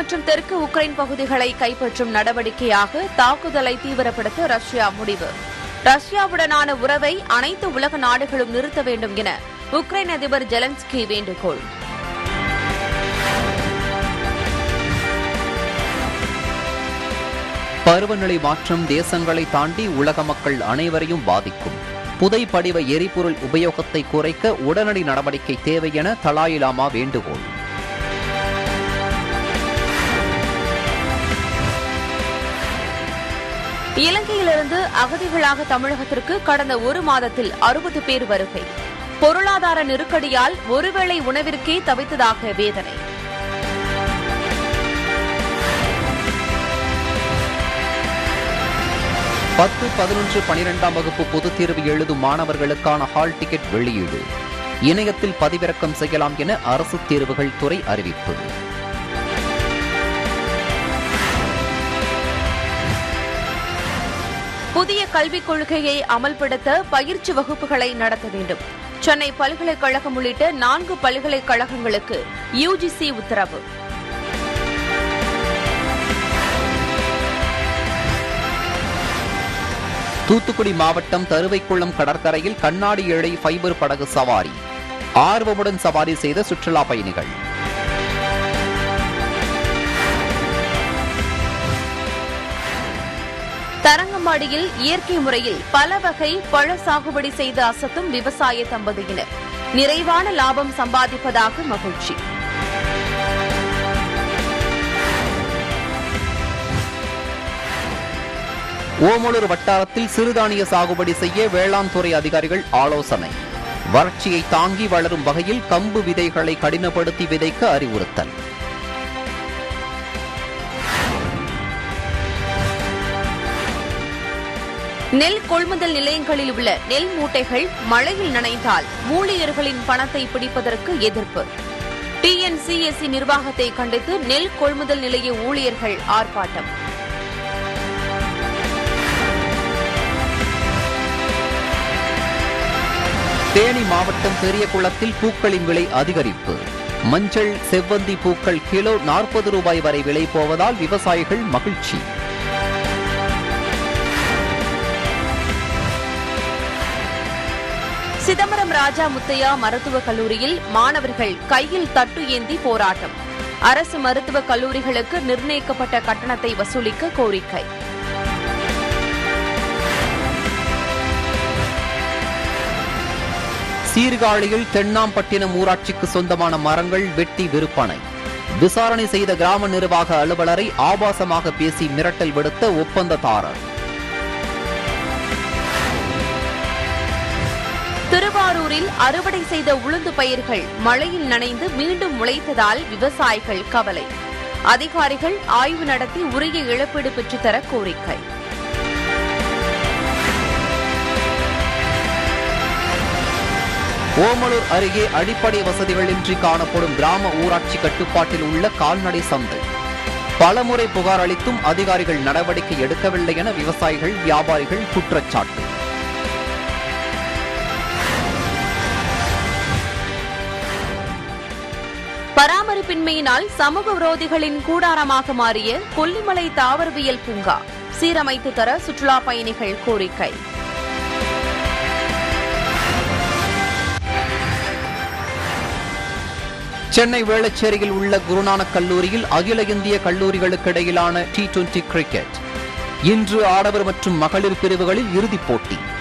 மற்றும் தெற்கு உக்ரைன் பகுதிகளை கைப்பற்றும் நடவடிக்கையாக தாக்குதலை தீவிரப்படுத்த ரஷ்யா முடிவு ரஷ்யாவுடனான உறவை அனைத்து உலக நாடுகளும் நிறுத்த வேண்டும் என உக்ரைன் அதிபர் ஜெலன்ஸ்கி வேண்டுகோள் பருவநிலை மாற்றம் தேசங்களை தாண்டி உலக மக்கள் அனைவரையும் பாதிக்கும் புதை படிவ எரிபொருள் உபயோகத்தை குறைக்க உடனடி நடவடிக்கை தேவை என தலாய் லாமா வேண்டுகோள் இலங்கையிலிருந்து அகதிகளாக தமிழகத்திற்கு கடந்த ஒரு மாதத்தில் அறுபது பேர் வருகை பொருளாதார நெருக்கடியால் ஒருவேளை உணவிற்கே தவித்ததாக வேதனை பத்து பதினொன்று பனிரெண்டாம் வகுப்பு பொதுத் தேர்வு எழுதும் மாணவர்களுக்கான ஹால் டிக்கெட் வெளியீடு இணையத்தில் பதிவிறக்கம் செய்யலாம் என அரசு தேர்வுகள் துறை அறிவிப்பு புதிய கல்விக் கொள்கையை அமல்படுத்த பயிற்சி வகுப்புகளை நடத்த வேண்டும் சென்னை பல்கலைக்கழகம் உள்ளிட்ட நான்கு பல்கலைக்கழகங்களுக்கு யுஜிசி உத்தரவு தூத்துக்குடி மாவட்டம் தருவைக்குளம் கடற்கரையில் கண்ணாடி இழை ஃபைபர் படகு சவாரி ஆர்வமுடன் சவாரி செய்த சுற்றுலா பயணிகள் தரங்கம்பாடியில் இயற்கை முறையில் பல வகை பழ சாகுபடி செய்து அசத்தும் விவசாய தம்பதியினர் நிறைவான லாபம் சம்பாதிப்பதாக மகிழ்ச்சி ஓமலூர் வட்டாரத்தில் சிறுதானிய சாகுபடி செய்ய வேளாண் துறை அதிகாரிகள் ஆலோசனை வறட்சியை தாங்கி வளரும் வகையில் கம்பு விதைகளை கடினப்படுத்தி விதைக்க அறிவுறுத்தல் நெல் கொள்முதல் நிலையங்களில் உள்ள நெல் மூட்டைகள் மழையில் நனைந்தால் ஊழியர்களின் பணத்தை பிடிப்பதற்கு எதிர்ப்பு டிஎன்சிஎஸ்சி நிர்வாகத்தை கண்டித்து நெல் கொள்முதல் நிலைய ஊழியர்கள் ஆர்ப்பாட்டம் தேனி மாவட்டம் பெரியகுளத்தில் பூக்களின் விலை அதிகரிப்பு மஞ்சள் செவ்வந்தி பூக்கள் கிலோ நாற்பது ரூபாய் வரை விலை போவதால் விவசாயிகள் மகிழ்ச்சி சிதம்பரம் ராஜா முத்தையா மருத்துவக் கல்லூரியில் மாணவர்கள் கையில் தட்டு ஏந்தி போராட்டம் அரசு மருத்துவக் கல்லூரிகளுக்கு நிர்ணயிக்கப்பட்ட கட்டணத்தை வசூலிக்க கோரிக்கை சீர்காழியில் தென்னாம்பட்டினம் ஊராட்சிக்கு சொந்தமான மரங்கள் வெட்டி விற்பனை விசாரணை செய்த கிராம நிர்வாக அலுவலரை ஆபாசமாக பேசி மிரட்டல் விடுத்த ஒப்பந்ததாரர் திருவாரூரில் அறுவடை செய்த உளுந்து பயிர்கள் மழையில் நனைந்து மீண்டும் முளைத்ததால் விவசாயிகள் கவலை அதிகாரிகள் ஆய்வு நடத்தி உரிய இழப்பீடு பெற்றுத்தர கோரிக்கை ஓமலூர் அருகே அடிப்படை வசதிகளின்றி காணப்படும் கிராம ஊராட்சி கட்டுப்பாட்டில் உள்ள கால்நடை சந்தை பலமுறை புகார் அளித்தும் அதிகாரிகள் நடவடிக்கை எடுக்கவில்லை என விவசாயிகள் வியாபாரிகள் குற்றச்சாட்டு பராமரிப்பின்மையினால் சமூக விரோதிகளின் கூடாரமாக மாறிய கொல்லிமலை தாவரவியல் பூங்கா சீரமைத்து தர சுற்றுலா பயணிகள் கோரிக்கை சென்னை வேளச்சேரியில் உள்ள குருநானக் கல்லூரியில் அகில இந்திய கல்லூரிகளுக்கு இடையிலான டி டுவெண்டி கிரிக்கெட் இன்று ஆடவர் மற்றும் மகளிர் பிரிவுகளில் இறுதிப் போட்டி